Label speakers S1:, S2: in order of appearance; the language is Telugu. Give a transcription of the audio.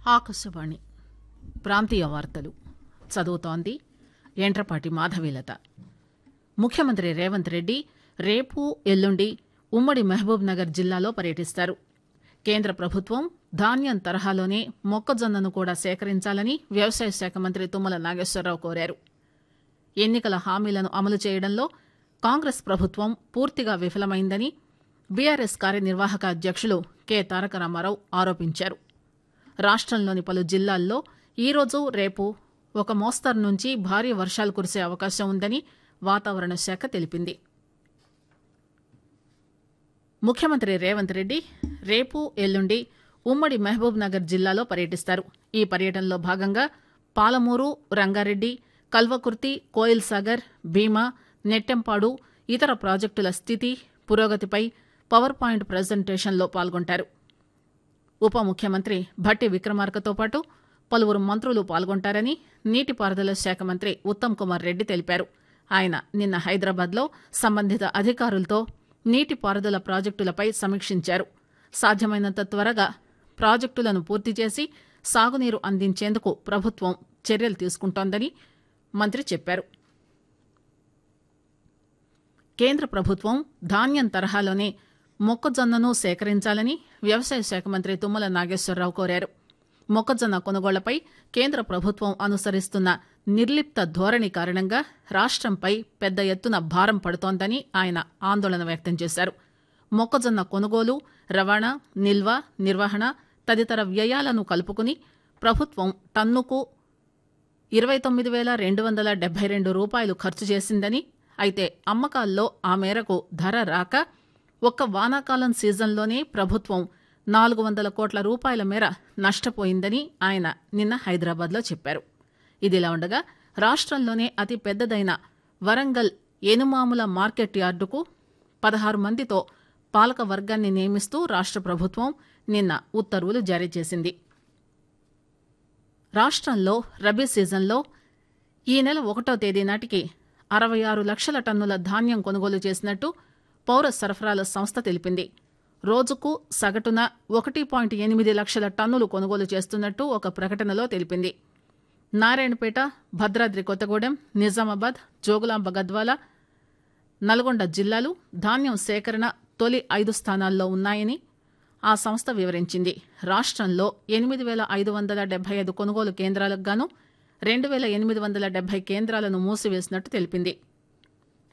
S1: ఆకాశవాణి ప్రాంతీయ వార్తలు చదువుతోంది ఎండ్రపాటి మాధవీలత ముఖ్యమంత్రి రేవంత్ రెడ్డి రేపు ఎల్లుండి ఉమ్మడి మహబూబ్ నగర్ జిల్లాలో పర్యటిస్తారు కేంద్ర ప్రభుత్వం ధాన్యం తరహాలోనే మొక్కజొన్నను కూడా సేకరించాలని వ్యవసాయ శాఖ మంత్రి తుమ్మల నాగేశ్వరరావు కోరారు ఎన్నికల హామీలను అమలు చేయడంలో కాంగ్రెస్ ప్రభుత్వం పూర్తిగా విఫలమైందని బీఆర్ఎస్ కార్యనిర్వాహక అధ్యక్షులు కె తారక రామారావు ఆరోపించారు రాష్టంలోని పలు జిల్లాల్లో ఈరోజు రేపు ఒక మోస్తరు నుంచి భారీ వర్షాలు కురిసే అవకాశం ఉందని వాతావరణ శాఖ తెలిపింది ముఖ్యమంత్రి రేవంత్ రెడ్డి రేపు ఎల్లుండి ఉమ్మడి మహబూబ్ నగర్ జిల్లాలో పర్యటిస్తారు ఈ పర్యటనలో భాగంగా పాలమూరు రంగారెడ్డి కల్వకుర్తి కోయిల్ సాగర్ భీమా నెట్టెంపాడు ఇతర ప్రాజెక్టుల స్థితి పురోగతిపై పవర్ పాయింట్ ప్రజెంటేషన్లో పాల్గొంటారు ఉప ముఖ్యమంత్రి భట్టి విక్రమార్కతో పాటు పలువురు మంత్రులు పాల్గొంటారని నీటిపారుదల శాఖ మంత్రి ఉత్తమ్ కుమార్ రెడ్డి తెలిపారు ఆయన నిన్న హైదరాబాద్లో సంబంధిత అధికారులతో నీటిపారుదల ప్రాజెక్టులపై సమీక్షించారు సాధ్యమైనంత త్వరగా ప్రాజెక్టులను పూర్తి చేసి సాగునీరు అందించేందుకు ప్రభుత్వం చర్యలు తీసుకుంటోందని మంత్రి చెప్పారు కేంద్ర ప్రభుత్వం ధాన్యం తరహాలోనే మొక్కజొన్నను సేకరించాలని వ్యవసాయ శాఖ మంత్రి తుమ్మల నాగేశ్వరరావు కోరారు మొక్కజొన్న కొనుగోళ్లపై కేంద్ర ప్రభుత్వం అనుసరిస్తున్న నిర్లిప్త ధోరణి కారణంగా రాష్టంపై పెద్ద ఎత్తున భారం పడుతోందని ఆయన ఆందోళన వ్యక్తం చేశారు మొక్కజొన్న కొనుగోలు రవాణా నిల్వ నిర్వహణ తదితర వ్యయాలను కలుపుకుని ప్రభుత్వం టన్నుకు ఇరవై తొమ్మిది వేల రెండు వందల డెబ్బై రెండు రూపాయలు ఖర్చు చేసిందని అయితే అమ్మకాల్లో ఆ మేరకు ధర రాక ఒక్క వానాకాలం సీజన్లోనే ప్రభుత్వం నాలుగు వందల కోట్ల రూపాయల మేర నష్టపోయిందని ఆయన నిన్న హైదరాబాద్లో చెప్పారు ఇదిలా ఉండగా రాష్టంలోనే అతి పెద్దదైన వరంగల్ ఎనుమాముల మార్కెట్ యార్డుకు పదహారు మందితో పాలక వర్గాన్ని నియమిస్తూ రాష్ట ప్రభుత్వం నిన్న ఉత్తర్వులు జారీ చేసింది రాష్టంలో రబీ సీజన్లో ఈ నెల ఒకటో తేదీ నాటికి అరవై ఆరు లక్షల టన్నుల ధాన్యం కొనుగోలు చేసినట్టు పౌర సరఫరాల సంస్థ తెలిపింది రోజుకు సగటున ఒకటి పాయింట్ ఎనిమిది లక్షల టన్నులు కొనుగోలు చేస్తున్నట్టు ఒక ప్రకటనలో తెలిపింది నారాయణపేట భద్రాద్రి కొత్తగూడెం నిజామాబాద్ జోగులాంబ గద్వాల నల్గొండ జిల్లాలు ధాన్యం సేకరణ తొలి ఐదు స్థానాల్లో ఉన్నాయని ఆ సంస్థ వివరించింది రాష్టంలో ఎనిమిది వేల ఐదు వందల డెబ్బై ఐదు కొనుగోలు కేంద్రాలకు గాను రెండు వేల ఎనిమిది వందల డెబ్బై కేంద్రాలను మూసివేసినట్టు తెలిపింది